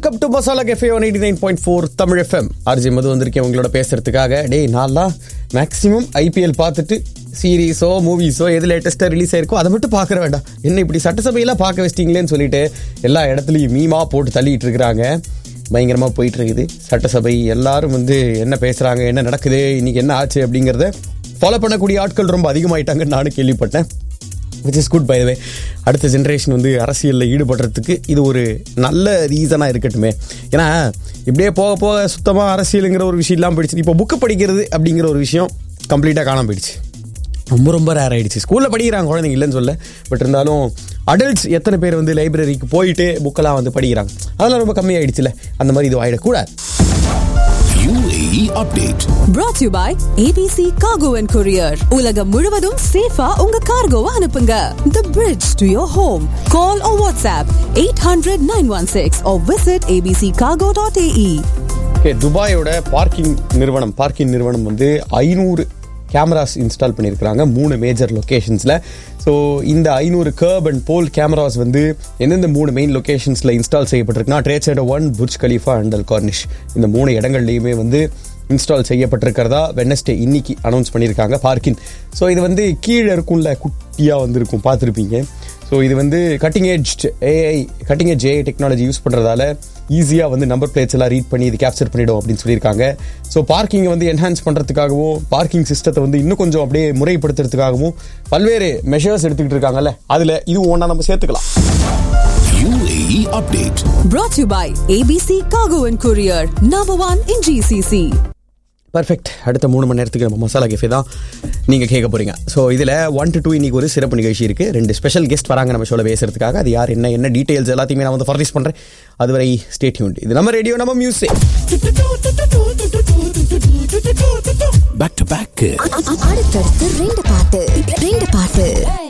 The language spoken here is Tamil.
Welcome to masala cafe one eighty nine point four Tamil FM RJ Madhu வந்திருக்கேன் உங்களோட பேசுறதுக்காக டேய் நான்லாம் மேக்ஸிமம் ஐபிஎல் பார்த்துட்டு சீரீஸோ மூவிஸோ எது லேட்டஸ்ட்டாக ரிலீஸ் ஆயிருக்கோ அதை மட்டும் பார்க்குற வேண்டாம் என்ன இப்படி சட்டசபையெல்லாம் பார்க்க வச்சிட்டீங்களேன்னு சொல்லிட்டு எல்லா இடத்துலையும் மீமா போட்டு தள்ளிட்டு இருக்கிறாங்க பயங்கரமாக போயிட்டு இருக்குது சட்டசபை எல்லாரும் வந்து என்ன பேசுகிறாங்க என்ன நடக்குது இன்னைக்கு என்ன ஆச்சு அப்படிங்கிறத ஃபாலோ பண்ணக்கூடிய ஆட்கள் ரொம்ப அதிகமாயிட்டாங்கன்னு நானும் கேள்விப்பட்டேன் which is good by way அடுத்த ஜென்ரேஷன் வந்து அரசியலில் ஈடுபடுறதுக்கு இது ஒரு நல்ல ரீசனாக இருக்கட்டுமே ஏன்னா இப்படியே போக போக சுத்தமாக அரசியலுங்கிற ஒரு விஷயம் இல்லாமல் போயிடுச்சு இப்போ புக்கு படிக்கிறது அப்படிங்கிற ஒரு விஷயம் கம்ப்ளீட்டாக காணாம போயிடுச்சு ரொம்ப ரொம்ப ரேர் ஆயிடுச்சு ஸ்கூலில் படிக்கிறாங்க குழந்தைங்க இல்லைன்னு சொல்ல பட் இருந்தாலும் அடல்ட்ஸ் எத்தனை பேர் வந்து லைப்ரரிக்கு போயிட்டு புக்கெல்லாம் வந்து படிக்கிறாங்க அதெல்லாம் ரொம்ப கம்மியாயிடுச்சுல அந்த மாதிரி இது ஆகிடக்கூடாது UAE update. brought to you by ABC Cargo and Courier. உலகம் முழுவதும் சேஃபா உங்க கார்கோவை அனுப்புங்க. The bridge to your home. Call or WhatsApp 800-916 or visit abccargo.ae. Okay துபாயோட பார்க்கிங் நிறுவனம் பார்க்கிங் நிறுவனம் வந்து ஐநூறு கேமராஸ் இன்ஸ்டால் பண்ணியிருக்கிறாங்க மூணு மேஜர் லொக்கேஷன்ஸில் ஸோ இந்த ஐநூறு கர்ப் அண்ட் போல் கேமராஸ் வந்து எந்தெந்த மூணு மெயின் லொக்கேஷன்ஸில் இன்ஸ்டால் செய்யப்பட்டிருக்குன்னா ட்ரேட் சைட one Burj Khalifa and Al Corniche இந்த மூணு இடங்கள்லையுமே வந்து இன்ஸ்டால் செய்யப்பட்டிருக்கிறதா வெனஸ்டே இன்னைக்கு அனௌன்ஸ் பண்ணியிருக்காங்க பார்க்கிங் ஸோ இது வந்து கீழே இருக்கும்ல குட்டியாக வந்து இருக்கும் பார்த்துருப்பீங்க ஸோ இது வந்து cutting edge AI cutting edge AI technology use பண்ணுறதால ஈஸியாக வந்து நம்பர் பிளேட்ஸ் எல்லாம் ரீட் பண்ணி இது கேப்சர் பண்ணிடும் அப்படின்னு சொல்லியிருக்காங்க ஸோ பார்க்கிங்கை வந்து என்ஹான்ஸ் பண்ணுறதுக்காகவும் பார்க்கிங் சிஸ்டத்தை வந்து இன்னும் கொஞ்சம் அப்படியே முறைப்படுத்துறதுக்காகவும் பல்வேறு மெஷர்ஸ் எடுத்துக்கிட்டு இருக்காங்கல்ல அதில் இது ஒன்றா நம்ம சேர்த்துக்கலாம் UAE update. Brought to you by ABC Cargo and Courier. Number one in GCC. Perfect அடுத்த மூணு மணி நேரத்துக்கு நம்ம மசாலா கேஃபே தான் நீங்கள் கேட்க போகிறீங்க ஸோ இதில் ஒன் டு டூ இன்னைக்கு ஒரு சிறப்பு நிகழ்ச்சி இருக்குது ரெண்டு ஸ்பெஷல் கெஸ்ட் வராங்க நம்ம ஷோவில் பேசுறதுக்காக அது யார் என்ன என்ன டீட்டெயில்ஸ் எல்லாத்தையுமே நான் வந்து ஃபர்னிஷ் பண்ணுறேன் அதுவரை ஸ்டேட்யூன் இது நம்ம ரேடியோ நம்ம மியூசிக் Back to back. அடுத்தடுத்து ரெண்டு பாட்டு ரெண்டு பாட்டு